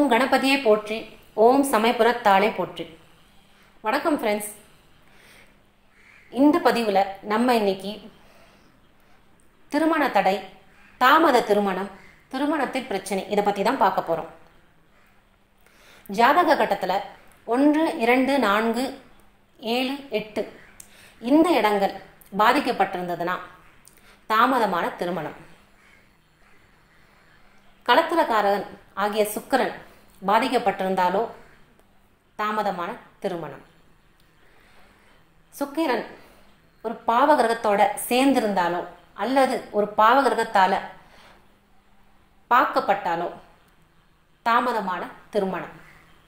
ஓம் கணபதியே போற்றி ஓம் சமயபுரத்தாளே போற்றி வணக்கம் ஃப்ரெண்ட்ஸ் இந்த பதிவில் நம்ம இன்னைக்கு திருமண தடை தாமத திருமணம் திருமணத்தில் பிரச்சனை இதை பற்றி தான் பார்க்க போகிறோம் ஜாதக கட்டத்தில் ஒன்று இரண்டு நான்கு ஏழு எட்டு இந்த இடங்கள் பாதிக்கப்பட்டிருந்ததுன்னா தாமதமான திருமணம் களத்திரக்காரகன் ஆகிய சுக்கிரன் பாதிக்கப்பட்டிருந்தாலோ தாமதமான திருமணம் சுக்கிரன் ஒரு பாவகிரகத்தோட சேர்ந்திருந்தாலோ அல்லது ஒரு பாவகிரகத்தால பார்க்கப்பட்டாலோ தாமதமான திருமணம்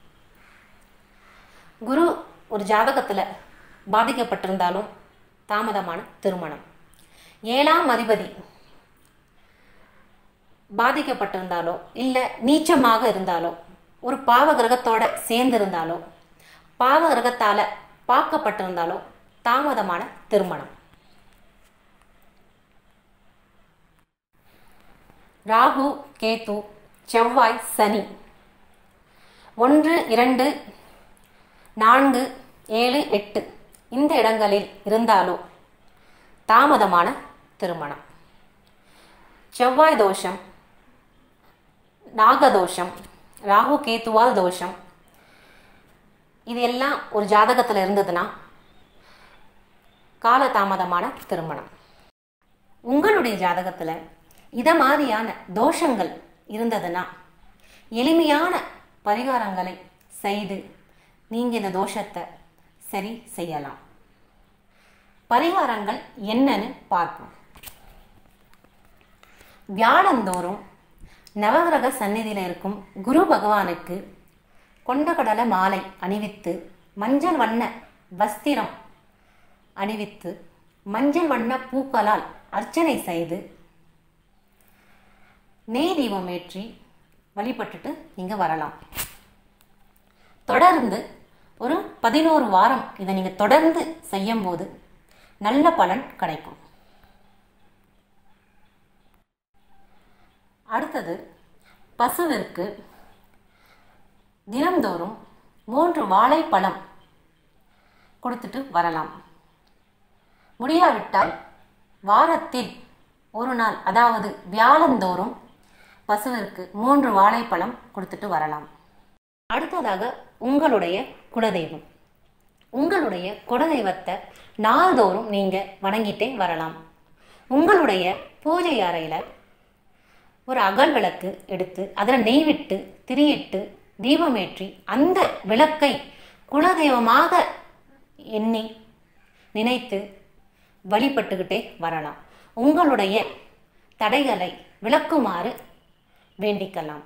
குரு ஒரு ஜாதகத்தில் பாதிக்கப்பட்டிருந்தாலும் தாமதமான திருமணம் ஏழாம் அதிபதி பாதிக்கப்பட்டிருந்தாலோ இல்லை நீச்சமாக இருந்தாலோ ஒரு பாவ கிரகத்தோட சேர்ந்திருந்தாலோ பாவ கிரகத்தால் பார்க்கப்பட்டிருந்தாலோ தாமதமான திருமணம் ராகு கேது செவ்வாய் சனி ஒன்று இரண்டு நான்கு ஏழு எட்டு இந்த இடங்களில் இருந்தாலோ தாமதமான திருமணம் செவ்வாய் தோஷம் நாகதோஷம் ராகு கேத்துவால் தோஷம் இது எல்லாம் ஒரு ஜாதகத்தில் இருந்ததுன்னா காலதாமதமான திருமணம் உங்களுடைய ஜாதகத்தில் இத மாதிரியான தோஷங்கள் இருந்ததுன்னா எளிமையான பரிகாரங்களை செய்து நீங்கள் இந்த தோஷத்தை சரி செய்யலாம் பரிகாரங்கள் என்னன்னு பார்ப்போம் வியாழந்தோறும் நவகிரக சந்நிதியில் இருக்கும் குரு பகவானுக்கு கொண்டகடலை மாலை அணிவித்து மஞ்சள் வண்ண வஸ்திரம் அணிவித்து மஞ்சள் வண்ண பூக்களால் அர்ச்சனை செய்து நெய் தீபம் ஏற்றி வழிபட்டுட்டு இங்கே வரலாம் தொடர்ந்து ஒரு பதினோரு வாரம் இதை நீங்கள் தொடர்ந்து செய்யும்போது நல்ல பலன் கிடைக்கும் அடுத்தது பசுவிற்கு தினந்தோறும் மூன்று வாழைப்பழம் கொடுத்துட்டு வரலாம் முடியாவிட்டால் வாரத்தில் ஒரு நாள் அதாவது வியாழந்தோறும் பசுவிற்கு மூன்று வாழைப்பழம் கொடுத்துட்டு வரலாம் அடுத்ததாக உங்களுடைய குலதெய்வம் உங்களுடைய குலதெய்வத்தை நாள்தோறும் நீங்கள் வணங்கிட்டே வரலாம் உங்களுடைய பூஜை அறையில் ஒரு அகல் விளக்கு எடுத்து அதில் நெய் விட்டு திரியிட்டு தீபமேற்றி அந்த விளக்கை குலதெய்வமாக எண்ணி நினைத்து வழிபட்டுக்கிட்டே வரலாம் உங்களுடைய தடைகளை விளக்குமாறு வேண்டிக்கலாம்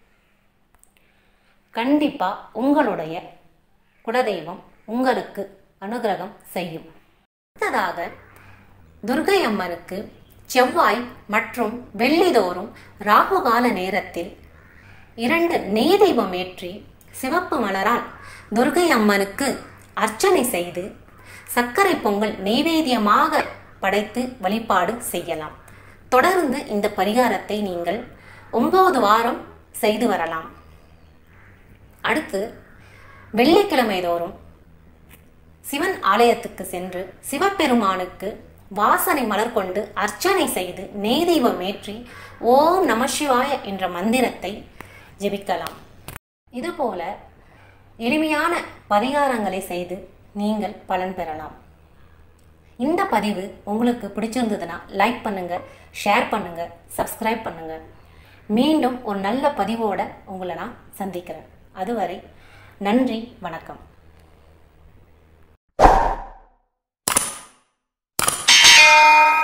கண்டிப்பா உங்களுடைய குலதெய்வம் உங்களுக்கு அனுகிரகம் செய்யும் அடுத்ததாக துர்கை அம்மனுக்கு செவ்வாய் மற்றும் வெள்ளிதோறும் ராகுகால நேரத்தில் இரண்டு நெய் தீபம் ஏற்றி சிவப்பு மலரால் துர்கை அம்மனுக்கு அர்ச்சனை செய்து சர்க்கரை பொங்கல் நெய்வேத்தியமாக படைத்து வழிபாடு செய்யலாம் தொடர்ந்து இந்த பரிகாரத்தை நீங்கள் ஒன்பது வாரம் செய்து வரலாம் அடுத்து வெள்ளிக்கிழமை தோறும் சிவன் ஆலயத்துக்கு சென்று சிவபெருமானுக்கு வாசனை மலர் கொண்டு அர்ச்சனை செய்து நெய் தீபம் ஏற்றி ஓம் நமசிவாய என்ற மந்திரத்தை ஜெபிக்கலாம் இதுபோல எளிமையான பரிகாரங்களை செய்து நீங்கள் பலன் பெறலாம் இந்த பதிவு உங்களுக்கு பிடிச்சிருந்ததுன்னா லைக் பண்ணுங்க ஷேர் பண்ணுங்க சப்ஸ்கிரைப் பண்ணுங்க மீண்டும் ஒரு நல்ல பதிவோட உங்களை நான் சந்திக்கிறேன் அதுவரை நன்றி வணக்கம் Thank you.